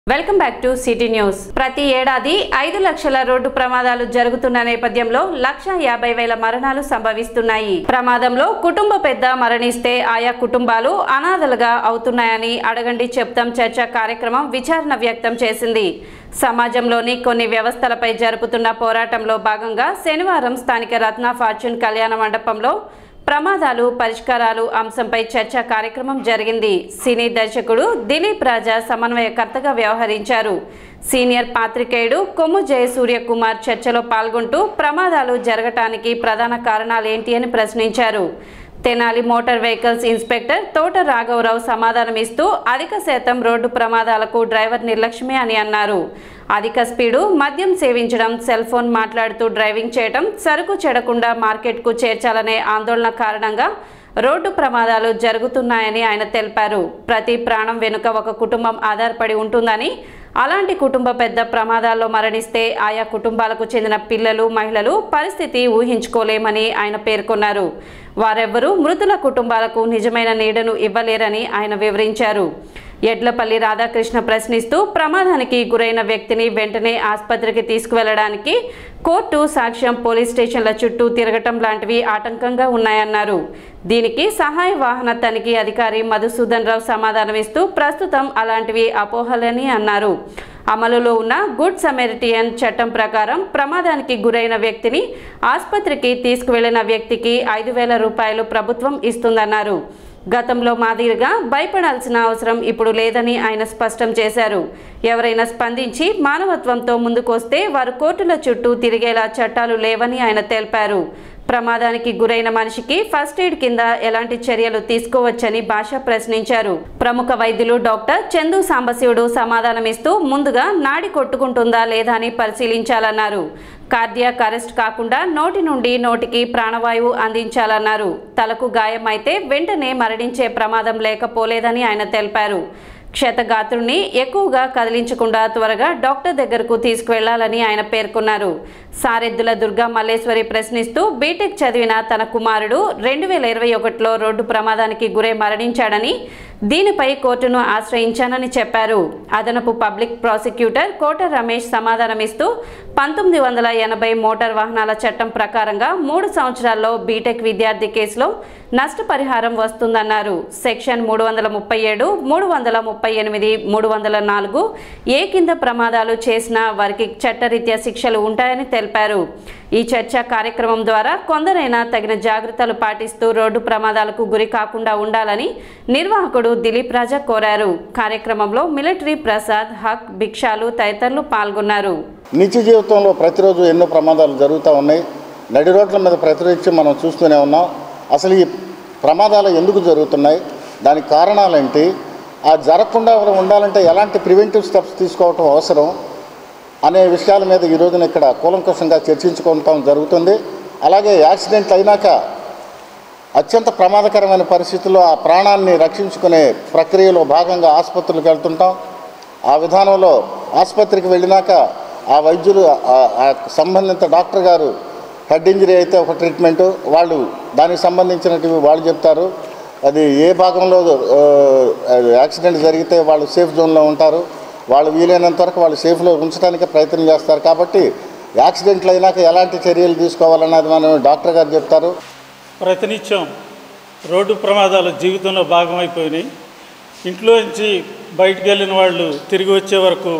welcome back to city news ప్రతి ఏడాది ఐదు లక్షల రోడ్డు ప్రమాదాలు జరుగుతున్న నేపథ్యంలో లక్ష యాభై వేల మరణాలు సంభవిస్తున్నాయి ప్రమాదంలో కుటుంబ పెద్ద మరణిస్తే ఆయా కుటుంబాలు అనాథలుగా అవుతున్నాయని అడగండి చెప్తాం చర్చ కార్యక్రమం విచారణ వ్యక్తం చేసింది సమాజంలోని కొన్ని వ్యవస్థలపై జరుపుతున్న పోరాటంలో భాగంగా శనివారం స్థానిక రత్న ఫార్చ్యూన్ కళ్యాణ మండపంలో ప్రమాదాలు పరిష్కారాలు అంశంపై చర్చ కార్యక్రమం జరిగింది సినీ దర్శకుడు దిలీప్ రాజా సమన్వయకర్తగా వ్యవహరించారు సీనియర్ పాత్రికేయుడు కొమ్ము జయసూర్య కుమార్ చర్చలో పాల్గొంటూ ప్రమాదాలు జరగటానికి ప్రధాన కారణాలేంటి అని ప్రశ్నించారు తెనాలి మోటార్ వెహికల్స్ ఇన్స్పెక్టర్ తోట రాఘవరావు సమాధానమిస్తూ అధిక శాతం రోడ్డు ప్రమాదాలకు డ్రైవర్ నిర్లక్ష్యమే అని అన్నారు అధిక స్పీడు మద్యం సేవించడం సెల్ ఫోన్ మాట్లాడుతూ డ్రైవింగ్ చేయడం సరుకు చెడకుండా మార్కెట్కు చేర్చాలనే ఆందోళన కారణంగా రోడ్డు ప్రమాదాలు జరుగుతున్నాయని ఆయన తెలిపారు ప్రతి ప్రాణం వెనుక ఒక కుటుంబం ఆధారపడి ఉంటుందని అలాంటి కుటుంబ పెద్ద ప్రమాదాల్లో మరణిస్తే ఆయా కుటుంబాలకు చెందిన పిల్లలు మహిళలు పరిస్థితి ఊహించుకోలేమని ఆయన పేర్కొన్నారు వారెవ్వరూ మృతుల కుటుంబాలకు నిజమైన నీడను ఇవ్వలేరని ఆయన వివరించారు ఎడ్లపల్లి రాధాకృష్ణ ప్రశ్నిస్తూ ప్రమాదానికి గురైన వ్యక్తిని వెంటనే ఆసుపత్రికి తీసుకువెళ్లడానికి కోర్టు సాక్ష్యం పోలీస్ స్టేషన్ల చుట్టూ తిరగటం లాంటివి ఆటంకంగా ఉన్నాయన్నారు దీనికి సహాయ వాహన తనిఖీ అధికారి మధుసూదన్ రావు సమాధానమిస్తూ ప్రస్తుతం అలాంటివి అపోహలని అన్నారు అమలులో ఉన్న గుడ్ సమెరిటియన్ చట్టం ప్రకారం ప్రమాదానికి గురైన వ్యక్తిని ఆసుపత్రికి తీసుకువెళ్లిన వ్యక్తికి ఐదు వేల రూపాయలు ప్రభుత్వం ఇస్తుందన్నారు గతంలో మాదిరిగా భయపడాల్సిన అవసరం ఇప్పుడు లేదని ఆయన స్పష్టం చేశారు ఎవరైనా స్పందించి మానవత్వంతో ముందుకొస్తే వారు కోర్టుల చుట్టూ తిరిగేలా చట్టాలు లేవని ఆయన తెలిపారు ప్రమాదానికి గురైన మనిషికి ఫస్ట్ ఎయిడ్ కింద ఎలాంటి చర్యలు తీసుకోవచ్చని భాష ప్రశ్నించారు ప్రముఖ వైద్యులు డాక్టర్ చందు సాంబశివుడు సమాధానమిస్తూ ముందుగా నాడి కొట్టుకుంటుందా లేదా అని పరిశీలించాలన్నారు కార్డియాక్ అరెస్ట్ కాకుండా నోటి నుండి నోటికి ప్రాణవాయువు అందించాలన్నారు తలకు గాయమైతే వెంటనే మరణించే ప్రమాదం లేకపోలేదని ఆయన తెలిపారు క్షతగాత్రుని ఎక్కువగా కదిలించకుండా త్వరగా డాక్టర్ దగ్గరకు తీసుకువెళ్లాలని ఆయన పేర్కొన్నారు సారెద్దుల దుర్గా మల్లేశ్వరి ప్రశ్నిస్తూ బీటెక్ చదివిన తన కుమారుడు రెండు వేల ఇరవై ఒకటిలో రోడ్డు ప్రమాదానికి గురై మరణించాడని దీనిపై కోర్టును ఆశ్రయించానని చెప్పారు అదనపు పబ్లిక్ ప్రాసిక్యూటర్ కోట రమేష్ సమాధానమిస్తూ పంతొమ్మిది వందల ఎనభై మోటార్ వాహనాల చట్టం ప్రకారంగా మూడు సంవత్సరాల్లో బీటెక్ విద్యార్థి కేసులో నష్టపరిహారం వస్తుందన్నారు సెక్షన్ మూడు వందల ముప్పై ఏడు మూడు వందల ముప్పై ఎనిమిది మూడు వందల నాలుగు ఏ కింద ప్రమాదాలు చేసినా వారికి చట్టరీత్యా శిక్షలు ఉంటాయని తెలిపారు ఈ చర్చా కార్యక్రమం ద్వారా కొందరైనా తగిన జాగ్రత్తలు పాటిస్తూ రోడ్డు ప్రమాదాలకు గురి కాకుండా ఉండాలని నిర్వాహకుడు దిలీప్ రాజా కోరారు కార్యక్రమంలో మిలిటరీ ప్రసాద్ హక్ భిక్షాలు తదితరులు పాల్గొన్నారు నిత్య జీవితంలో ప్రతిరోజు ఎన్నో ప్రమాదాలు జరుగుతూ ఉన్నాయి నడి రోడ్ల మీద ప్రతినిత్యం మనం చూస్తూనే ఉన్నాం అసలు ఈ ప్రమాదాలు ఎందుకు జరుగుతున్నాయి దానికి కారణాలేంటి ఆ జరగకుండా ఉండాలంటే ఎలాంటి ప్రివెంటివ్ స్టెప్స్ తీసుకోవటం అవసరం అనే విషయాల మీద ఈ రోజున ఇక్కడ కూలంకషంగా చర్చించుకోవటం జరుగుతుంది అలాగే యాక్సిడెంట్ అయినాక అత్యంత ప్రమాదకరమైన పరిస్థితుల్లో ఆ ప్రాణాన్ని రక్షించుకునే ప్రక్రియలో భాగంగా ఆసుపత్రులకు వెళ్తుంటాం ఆ విధానంలో ఆసుపత్రికి వెళ్ళినాక ఆ వైద్యులు ఆ- ఆ సంబంధిత డాక్టర్ గారు హెడ్ ఇంజరీ అయితే ఒక ట్రీట్మెంటు వాళ్ళు దానికి సంబంధించినటివి వాళ్ళు చెప్తారు అది ఏ భాగంలో ఆ, యాక్సిడెంట్ జరిగితే వాళ్ళు సేఫ్ జోన్లో ఉంటారు వాళ్ళు వీలైనంత వరకు వాళ్ళు సేఫ్లో ఉంచడానికి ప్రయత్నం చేస్తారు కాబట్టి యాక్సిడెంట్లు అయినాక ఎలాంటి చర్యలు తీసుకోవాలన్నది మనం డాక్టర్ గారు చెప్తారు ప్రతినిత్యం రోడ్డు ప్రమాదాలు జీవితంలో భాగమైపోయినాయి ఇంట్లో నుంచి బయటికి వెళ్ళిన వాళ్ళు తిరిగి వచ్చే వరకు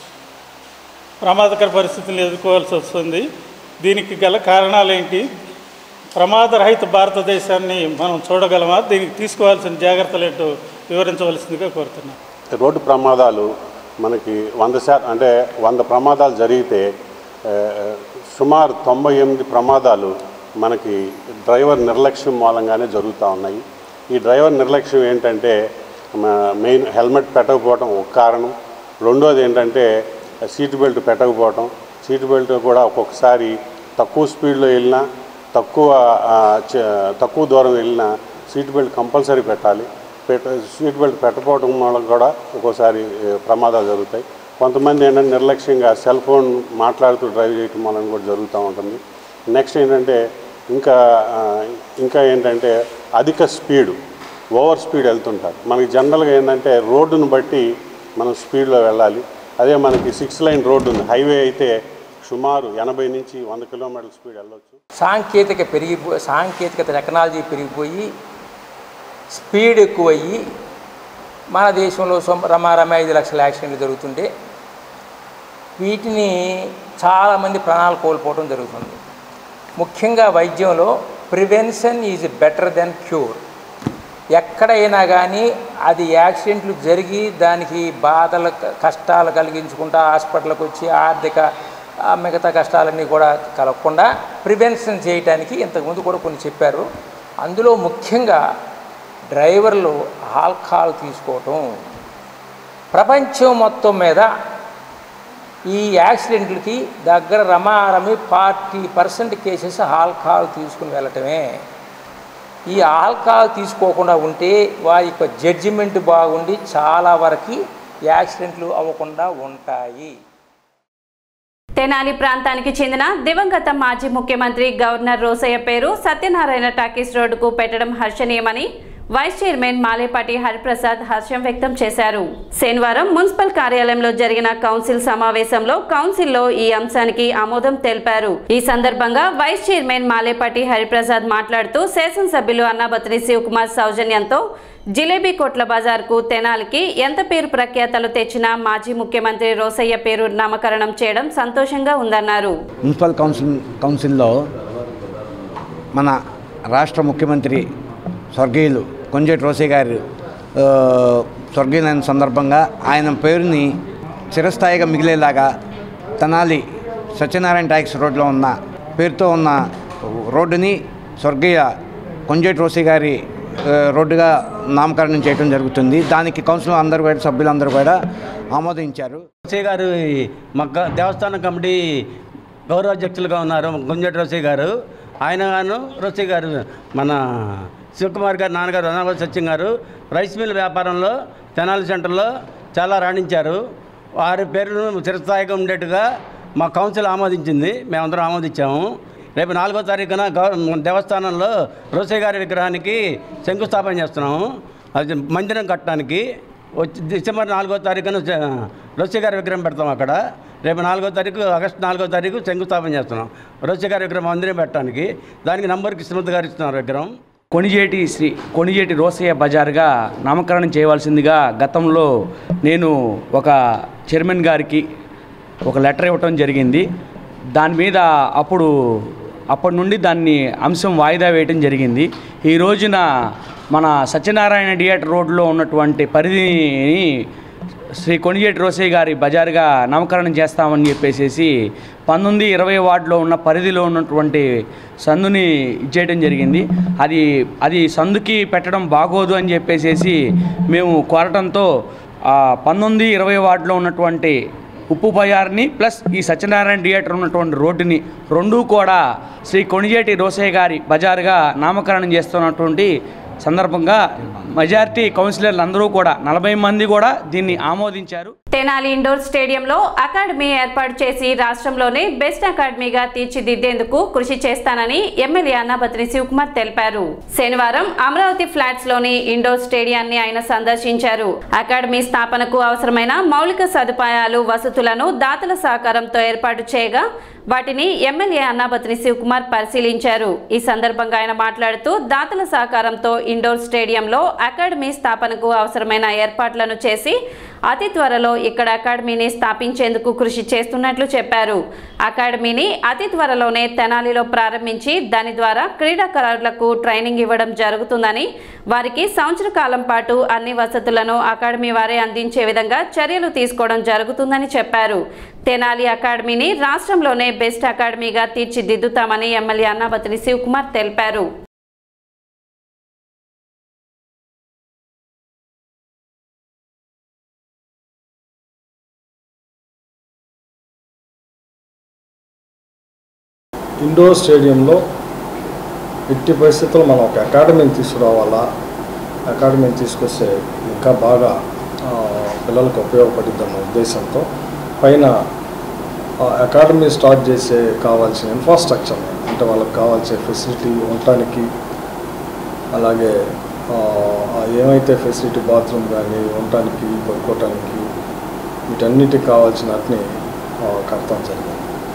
ప్రమాదకర పరిస్థితులను ఎదుర్కోవాల్సి వస్తుంది దీనికి గల కారణాలేంటి ప్రమాదరహిత భారతదేశాన్ని మనం చూడగలమా దీనికి తీసుకోవాల్సిన జాగ్రత్తలు ఏంటో వివరించవలసిందిగా కోరుతున్నాను రోడ్డు ప్రమాదాలు మనకి వంద శాతం అంటే వంద ప్రమాదాలు జరిగితే ఆ, సుమారు తొంభై ఎనిమిది ప్రమాదాలు మనకి డ్రైవర్ నిర్లక్ష్యం మూలంగానే జరుగుతూ ఉన్నాయి ఈ డ్రైవర్ నిర్లక్ష్యం ఏంటంటే మ- మెయిన్ హెల్మెట్ పెట్టకపోవడం ఒక కారణం రెండోది ఏంటంటే సీట్ బెల్ట్ పెట్టకపోవడం సీట్ బెల్ట్ కూడా ఒక్కొక్కసారి తక్కువ స్పీడ్లో వెళ్ళినా తక్కువ ఆ, చ- తక్కువ దూరం వెళ్ళినా సీట్ బెల్ట్ కంపల్సరీ పెట్టాలి పెట్ట సీట్ బెల్ట్ పెట్టకపోవడం వల్ల కూడా ఒక్కోసారి ఏ, ప్రమాదాలు జరుగుతాయి కొంతమంది ఏంటంటే నిర్లక్ష్యంగా సెల్ ఫోన్ మాట్లాడుతూ డ్రైవ్ చేయటం వలన కూడా జరుగుతూ ఉంటుంది నెక్స్ట్ ఏంటంటే ఇంకా ఆ, ఇంకా ఏంటంటే అధిక స్పీడు ఓవర్ స్పీడ్ వెళ్తుంటారు మనకి జనరల్గా ఏంటంటే రోడ్డును బట్టి మనం స్పీడ్లో వెళ్ళాలి అదే మనకి సిక్స్ లైన్ రోడ్డు ఉంది హైవే అయితే సుమారు ఎనభై నుంచి వంద కిలోమీటర్ల స్పీడ్ వెళ్ళొచ్చు సాంకేతిక పెరిగిపో సాంకేతికత టెక్నాలజీ పెరిగిపోయి స్పీడ్ ఎక్కువయ్యి మన దేశంలో సొం- రమారమ ఐదు లక్షల యాక్సిడెంట్లు జరుగుతుంటే వీటిని చాలామంది ప్రాణాలు కోల్పోవడం జరుగుతుంది ముఖ్యంగా వైద్యంలో prevention is better than cure ఎక్కడైనా కానీ అది యాక్సిడెంట్లు జరిగి దానికి బాధలు క- కష్టాలు కలిగించుకుంటా హాస్పిటల్కి వచ్చి ఆర్థిక ఆ, మిగతా కష్టాలన్నీ కూడా కలగకుండా ప్రివెన్షన్ చేయడానికి ఇంతకుముందు కూడా కొన్ని చెప్పారు అందులో ముఖ్యంగా డ్రైవర్లు ఆల్కహాల్ తీసుకోవటం ప్రపంచం మొత్తం మీద ఈ యాక్సిడెంట్లకి దగ్గర రమారమి ఫార్టీ పర్సెంట్ కేసెస్ ఆల్కహాల్ తీసుకుని వెళ్ళటమే ఈ ఆల్కహాల్ తీసుకోకుండా ఉంటే వారి యొక్క జడ్జిమెంట్ బాగుండి చాలా వరకు యాక్సిడెంట్లు అవ్వకుండా ఉంటాయి తెనాలి ప్రాంతానికి చెందిన దివంగత మాజీ ముఖ్యమంత్రి గవర్నర్ రోసయ్య పేరు సత్యనారాయణ టాకీస్ రోడ్డుకు పెట్టడం హర్షణీయమని వైస్ చైర్మన్ మాలేపాటి హరిప్రసాద్ హర్షం వ్యక్తం చేశారు శనివారం మున్సిపల్ కార్యాలయంలో జరిగిన కౌన్సిల్ సమావేశంలో కౌన్సిల్లో ఈ అంశానికి ఆమోదం తెలిపారు ఈ సందర్భంగా వైస్ చైర్మన్ మాలేపాటి హరిప్రసాద్ మాట్లాడుతూ శాసనసభ్యులు అన్నాబత్రి శివకుమార్ సౌజన్యంతో జిలేబీ కోట్ల బజార్కు తెనాలికి ఎంత పేరు ప్రఖ్యాతలు తెచ్చినా మాజీ ముఖ్యమంత్రి రోసయ్య పేరు నామకరణం చేయడం సంతోషంగా ఉందన్నారు మున్సిపల్ కౌన్సిల్ కౌన్సిల్లో మన రాష్ట్ర ముఖ్యమంత్రి స్వర్గీయులు కొంజేటి రోసే గారు ఆ, స్వర్గీయులైన సందర్భంగా ఆయన పేరుని చిరస్థాయిగా మిగిలేలాగా తెనాలి సత్యనారాయణ ట్యాక్స్ రోడ్లో ఉన్న పేరుతో ఉన్న రోడ్డుని స్వర్గీయ కొంజేటి రోసే గారి ఆ, రోడ్డుగా నామకరణం చేయడం జరుగుతుంది దానికి కౌన్సిల్ అందరూ కూడా సభ్యులందరూ కూడా ఆమోదించారు రోసే గారు ఈ మక్క దేవస్థానం కమిటీ గౌరవాధ్యక్షులుగా ఉన్నారు గుంజటి రోసే గారు ఆయన గాను రోసే గారు మన శివకుమార్ గారు నాన్నగారు అనాగ సత్యం గారు రైస్ మిల్ వ్యాపారంలో తెనాలి సెంటర్లో చాలా రాణించారు వారి పేరును చిరస్థాయిగా ఉండేట్టుగా మా కౌన్సిల్ ఆమోదించింది మేమందరం ఆమోదించాము రేపు నాలుగో తారీఖున గౌ దేవస్థానంలో రోసే గారి విగ్రహానికి శంకుస్థాపన చేస్తున్నాము అది మందిరం కట్టడానికి వచ్చి డిసెంబర్ నాలుగో తారీఖున చ- రోసే గారి విగ్రహం పెడతాం అక్కడ రేపు నాలుగో తారీఖు ఆగస్టు నాలుగో తారీఖు శంకుస్థాపన చేస్తున్నాం రోసే గారి విగ్రహం మందిరం పెట్టడానికి దానికి నంబర్ కృష్ణమూర్తి గారు ఇస్తున్నారు విగ్రహం కొణిజేటి శ్రీ కొణిజేటి రోసయ్య బజార్గా నామకరణం చేయవలసిందిగా గతంలో నేను ఒక చైర్మన్ గారికి ఒక లెటర్ ఇవ్వటం జరిగింది దాని మీద అప్పుడు అప్పటి నుండి దాన్ని అంశం వాయిదా వేయటం జరిగింది ఈ రోజున మన సత్యనారాయణ థియేటర్ రోడ్లో ఉన్నటువంటి పరిధిని శ్రీ కొణిజేటి రోసయ్య గారి బజార్గా నామకరణం చేస్తామని చెప్పేసి పంతొమ్మిది ఇరవై వార్డులో ఉన్న పరిధిలో ఉన్నటువంటి సందుని ఇచ్చేయడం జరిగింది అది అది సందుకి పెట్టడం బాగోదు అని చెప్పేసి మేము కోరటంతో ఆ, పంతొమ్మిది ఇరవై వార్డులో ఉన్నటువంటి ఉప్పు బజార్ని ప్లస్ ఈ సత్యనారాయణ థియేటర్ ఉన్నటువంటి రోడ్డుని రెండూ కూడా శ్రీ కొణిజేటి రోసయ్య గారి బజార్గా నామకరణం చేస్తున్నటువంటి సందర్భంగా మెజారిటీ కౌన్సిలర్లు అందరూ కూడా నలభై మంది కూడా దీన్ని ఆమోదించారు తెనాలి ఇండోర్ స్టేడియంలో అకాడమీ ఏర్పాటు చేసి రాష్ట్రంలోనే బెస్ట్ అకాడమీగా తీర్చిదిద్దేందుకు కృషి చేస్తానని ఎమ్మెల్యే అన్నాబత్రి శివకుమార్ తెలిపారు శనివారం అమరావతి ఫ్లాట్స్ లోని ఇండోర్ స్టేడియాన్ని ఆయన సందర్శించారు అకాడమీ స్థాపనకు అవసరమైన మౌలిక సదుపాయాలు వసతులను దాతల సహకారంతో ఏర్పాటు చేయగా వాటిని ఎమ్మెల్యే అన్నాబత్రి శివకుమార్ పరిశీలించారు ఈ సందర్భంగా ఆయన మాట్లాడుతూ దాతల సహకారంతో ఇండోర్ స్టేడియంలో అకాడమీ స్థాపనకు అవసరమైన ఏర్పాట్లను చేసి అతి త్వరలో ఇక్కడ అకాడమీని స్థాపించేందుకు కృషి చేస్తున్నట్లు చెప్పారు అకాడమీని అతి త్వరలోనే తెనాలిలో ప్రారంభించి దాని ద్వారా క్రీడాకారులకు ట్రైనింగ్ ఇవ్వడం జరుగుతుందని వారికి సంవత్సర కాలం పాటు అన్ని వసతులను అకాడమీ వారే అందించే విధంగా చర్యలు తీసుకోవడం జరుగుతుందని చెప్పారు తెనాలి అకాడమీని రాష్ట్రంలోనే బెస్ట్ అకాడమీగా తీర్చిదిద్దుతామని ఎమ్మెల్యే అన్నాబత్రి శివకుమార్ తెలిపారు ఇండోర్ స్టేడియంలో ఎట్టి పరిస్థితుల్లో మనం ఒక అకాడమీని తీసుకురావాలా అకాడమీని తీసుకొస్తే ఇంకా బాగా ఆ, పిల్లలకు ఉపయోగపడుద్ది అన్న ఉద్దేశంతో పైన ఆ, అకాడమీ స్టార్ట్ చేసే కావాల్సిన ఇన్ఫ్రాస్ట్రక్చర్ అంటే వాళ్ళకి కావాల్సిన ఫెసిలిటీ ఉండటానికి అలాగే ఆ, ఆ ఏమైతే ఫెసిలిటీ బాత్రూమ్ కానీ ఉండటానికి పడుకోవటానికి వీటన్నిటికి కావాల్సిన వాటిని ఆ, కడతాం జరిగింది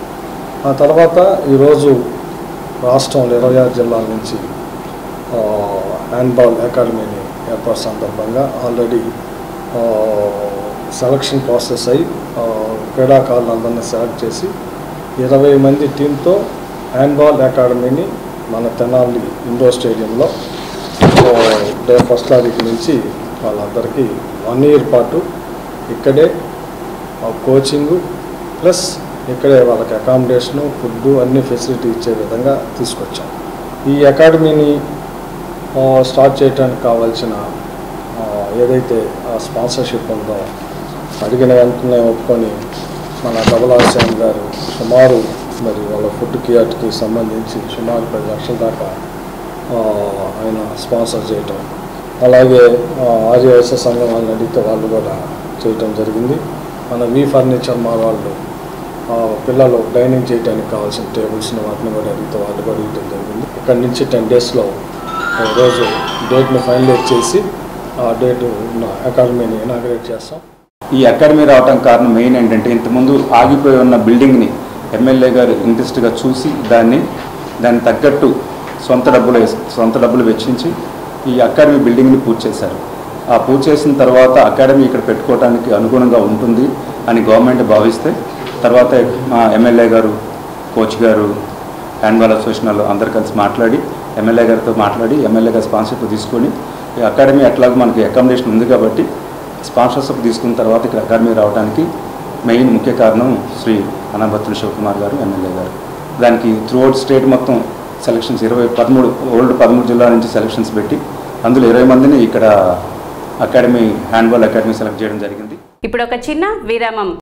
ఆ తర్వాత ఈరోజు రాష్ట్రంలో ఇరవై ఆరు జిల్లాల నుంచి ఆ, హ్యాండ్బాల్ అకాడమీని ఏర్పాటు సందర్భంగా ఆల్రెడీ ఆ, సెలక్షన్ ప్రాసెస్ అయి ఆ, క్రీడాకారులందరినీ సెలెక్ట్ చేసి ఇరవై మంది టీంతో హ్యాండ్బాల్ అకాడమీని మన తెనాలి ఇండోర్ స్టేడియంలో ఆ, డే ఫస్ట్ తారీఖు నుంచి వాళ్ళందరికీ వన్ ఇయర్ పాటు ఇక్కడే ఆ, కోచింగు ప్లస్ ఇక్కడే వాళ్ళకి అకామిడేషను ఫుడ్ అన్ని ఫెసిలిటీ ఇచ్చే విధంగా తీసుకొచ్చాం ఈ అకాడమీని ఆ, స్టార్ట్ చేయడానికి కావాల్సిన ఆ, ఏదైతే ఆ స్పాన్సర్షిప్ ఉందో అడిగిన వెంటనే ఒప్పుకొని మన డబుల్ ఆర్సీఎం గారు సుమారు మరి వాళ్ళ ఫుడ్ కియాట్కి సంబంధించి సుమారు పది లక్షల దాకా ఆ, ఆయన స్పాన్సర్ చేయటం అలాగే ఆ, ఆర్యవైశ్య సంఘం వాళ్ళని అడిగితే వాళ్ళు కూడా చేయటం జరిగింది మన వి ఫర్నిచర్ మా వాళ్ళు ఆ, పిల్లలు డైనింగ్ చేయడానికి కావాల్సిన టేబుల్స్ని వాటిని కూడా అడిగితే వాళ్ళు కూడా ఇవ్వడం జరిగింది ఇక్కడ నుంచి టెన్ డేస్లో రోజు డేట్ని ఫైనలైజ్ చేసి ఆ డేటు ఉన్న అకాడమీని ఇనాగ్రేట్ చేస్తాం ఈ అకాడమీ రావడం కారణం మెయిన్ ఏంటంటే ఇంతకుముందు ఆగిపోయి ఉన్న బిల్డింగ్ని ఎమ్మెల్యే గారు ఇంట్రెస్ట్గా చూసి దాన్ని దాన్ని తగ్గట్టు సొంత డబ్బులు వేస్- సొంత డబ్బులు వెచ్చించి ఈ అకాడమీ బిల్డింగ్ని పూర్తి చేశారు ఆ పూర్తి చేసిన తర్వాత అకాడమీ ఇక్కడ పెట్టుకోవడానికి అనుగుణంగా ఉంటుంది అని గవర్నమెంట్ భావిస్తే తర్వాత మా ఎమ్మెల్యే గారు కోచ్ గారు హ్యాండ్బాల్ అసోసియేషన్ వాళ్ళు అందరు కలిసి మాట్లాడి ఎమ్మెల్యే గారితో మాట్లాడి ఎమ్మెల్యే గారి స్పాన్సర్షిప్ తీసుకొని ఈ అకాడమీ ఎట్లాగో మనకి అకామిడేషన్ ఉంది కాబట్టి స్పాన్సర్షిప్ తీసుకున్న తర్వాత ఇక్కడ అకాడమీ రావడానికి మెయిన్ ముఖ్య కారణం శ్రీ అనాభత్రులు శివకుమార్ గారు ఎమ్మెల్యే గారు దానికి త్రూఅవుట్ స్టేట్ మొత్తం సెలక్షన్స్ ఇరవై పదమూడు ఓల్డ్ పదమూడు జిల్లాల నుంచి సెలక్షన్స్ పెట్టి అందులో ఇరవై మందిని ఇక్కడ అకాడమీ హ్యాండ్బాల్ అకాడమీ సెలెక్ట్ చేయడం జరిగింది ఇప్పుడు ఒక చిన్న విరామం